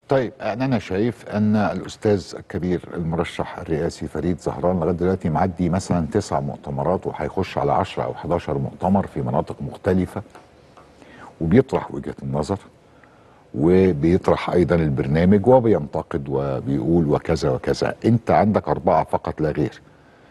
طيب يعني انا شايف ان الاستاذ الكبير المرشح الرئاسي فريد زهران لغايه دلوقتي معدي مثلا تسع مؤتمرات وهيخش على 10 او 11 مؤتمر في مناطق مختلفه وبيطرح وجهه النظر وبيطرح ايضا البرنامج وبينتقد وبيقول وكذا وكذا انت عندك اربعه فقط لا غير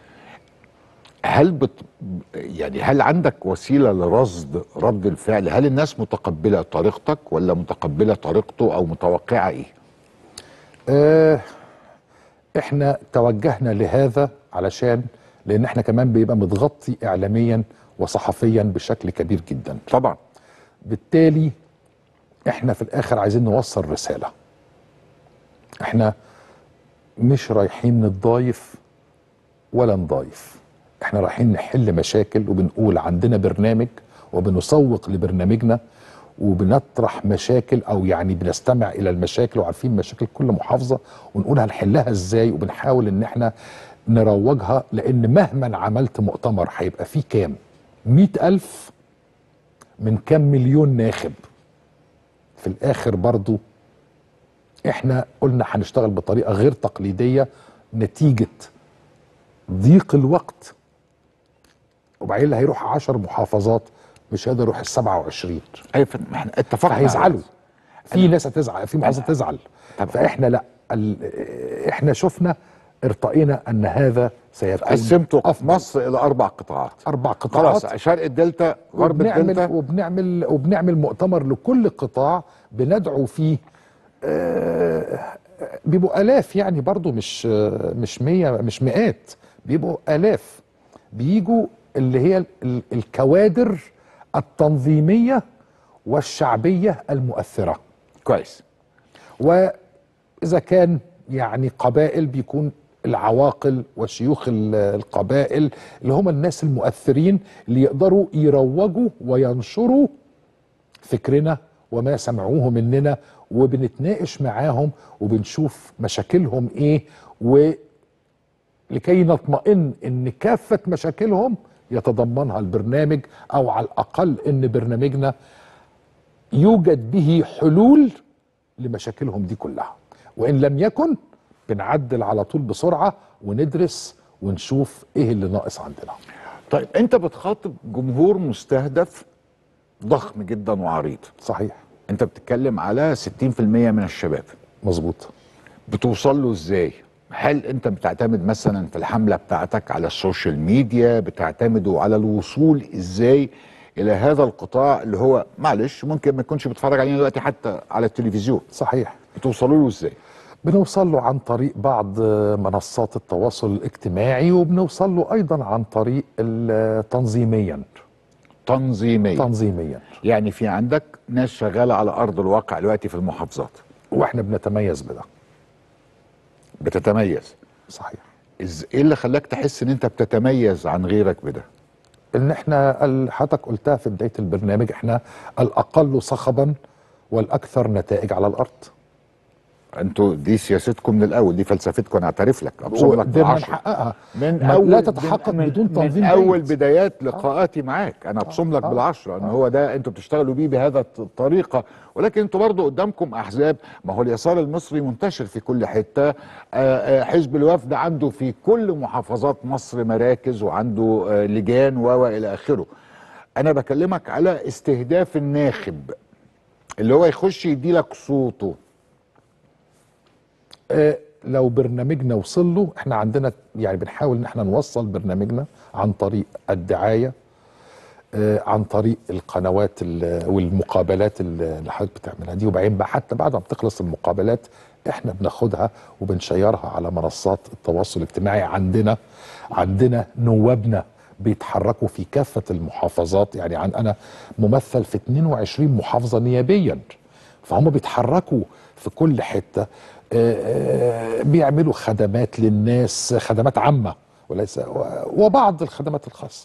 هل بت يعني هل عندك وسيله لرصد رد الفعل هل الناس متقبله طريقتك ولا متقبله طريقته او متوقعه ايه آه احنا توجهنا لهذا علشان لان احنا كمان بيبقى متغطي اعلاميا وصحفيا بشكل كبير جدا طبعا بالتالي احنا في الاخر عايزين نوصل رساله احنا مش رايحين نتضايف ولا نضايف احنا رايحين نحل مشاكل وبنقول عندنا برنامج وبنسوق لبرنامجنا وبنطرح مشاكل او يعني بنستمع الى المشاكل وعارفين مشاكل كل محافظه ونقول هنحلها ازاي وبنحاول ان احنا نروجها لان مهما عملت مؤتمر هيبقى فيه كام مئة ألف من كام مليون ناخب في الآخر برضو احنا قلنا هنشتغل بطريقة غير تقليدية نتيجة ضيق الوقت وبعدين اللي هيروح عشر محافظات مش هيقدر يروح ال 27 اي فن- احنا اتفقنا على هيزعلوا هذا. في ناس هتزعل في محافظات تزعل طب- فاحنا لا ال- احنا شفنا ارتقينا ان هذا سيكون قسمته أفضل. مصر الى اربع قطاعات اربع قطاعات خلاص شرق الدلتا غرب وبنعمل الدلتا وبنعمل وبنعمل مؤتمر لكل قطاع بندعو فيه آه، بيبقوا الاف يعني برضو مش آه، مش مية مش مئات بيبقوا الاف بيجوا اللي هي ال- الكوادر التنظيميه والشعبيه المؤثره كويس واذا كان يعني قبائل بيكون العواقل وشيوخ ال- القبائل اللي هم الناس المؤثرين اللي يقدروا يروجوا وينشروا فكرنا وما سمعوه مننا وبنتناقش معاهم وبنشوف مشاكلهم ايه ولكي نطمئن ان كافة مشاكلهم يتضمنها البرنامج او على الاقل ان برنامجنا يوجد به حلول لمشاكلهم دي كلها وان لم يكن بنعدل على طول بسرعه وندرس ونشوف ايه اللي ناقص عندنا طيب انت بتخاطب جمهور مستهدف ضخم جدا وعريض صحيح انت بتتكلم على 60% من الشباب مظبوط بتوصل له ازاي هل انت بتعتمد مثلا في الحمله بتاعتك على السوشيال ميديا بتعتمدوا على الوصول ازاي الى هذا القطاع اللي هو معلش ممكن ما يكونش بيتفرج علينا دلوقتي حتى على التلفزيون صحيح بتوصلوا له ازاي بنوصل له عن طريق بعض منصات التواصل الاجتماعي وبنوصل له ايضا عن طريق ال- تنظيميا تنظيميا تنظيميا يعني في عندك ناس شغاله على ارض الواقع دلوقتي في المحافظات واحنا بنتميز بده بتتميز صحيح إز... ايه اللي خلاك تحس ان انت بتتميز عن غيرك بده ان احنا ال- حضرتك قلتها في بدايه البرنامج احنا الاقل صخبا والاكثر نتائج على الارض انتوا دي سياستكم من الاول دي فلسفتكم انا اعترف لك ابصم لك وقدرنا بالعشرة نحققها من ما اول لا تتحقق من بدون تنظيم من اول جيد. بدايات لقاءاتي معاك انا ابصم لك آه. بالعشرة ان هو ده انتوا بتشتغلوا بيه بهذا الطريقه ولكن انتوا برضو قدامكم احزاب ما هو اليسار المصري منتشر في كل حته آه، آه، حزب الوفد عنده في كل محافظات مصر مراكز وعنده آه، لجان و الى اخره انا بكلمك على استهداف الناخب اللي هو يخش يدي لك صوته آه، لو برنامجنا وصل له احنا عندنا يعني بنحاول ان احنا نوصل برنامجنا عن طريق الدعايه آه، عن طريق القنوات ال- والمقابلات ال- اللي حضرتك بتعملها دي وبعدين بقى حتى بعد ما بتخلص المقابلات احنا بناخدها وبنشيرها على منصات التواصل الاجتماعي عندنا عندنا نوابنا بيتحركوا في كافة المحافظات يعني عن أنا ممثل في 22 محافظة نيابيا فهم بيتحركوا في كل حتة آه، آه، بيعملوا خدمات للناس خدمات عامة وليس وبعض الخدمات الخاصة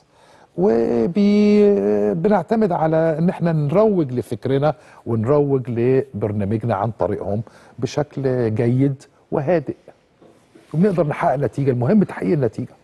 وبنعتمد على ان احنا نروج لفكرنا ونروج لبرنامجنا عن طريقهم بشكل جيد وهادئ وبنقدر نحقق نتيجة المهم تحقيق النتيجة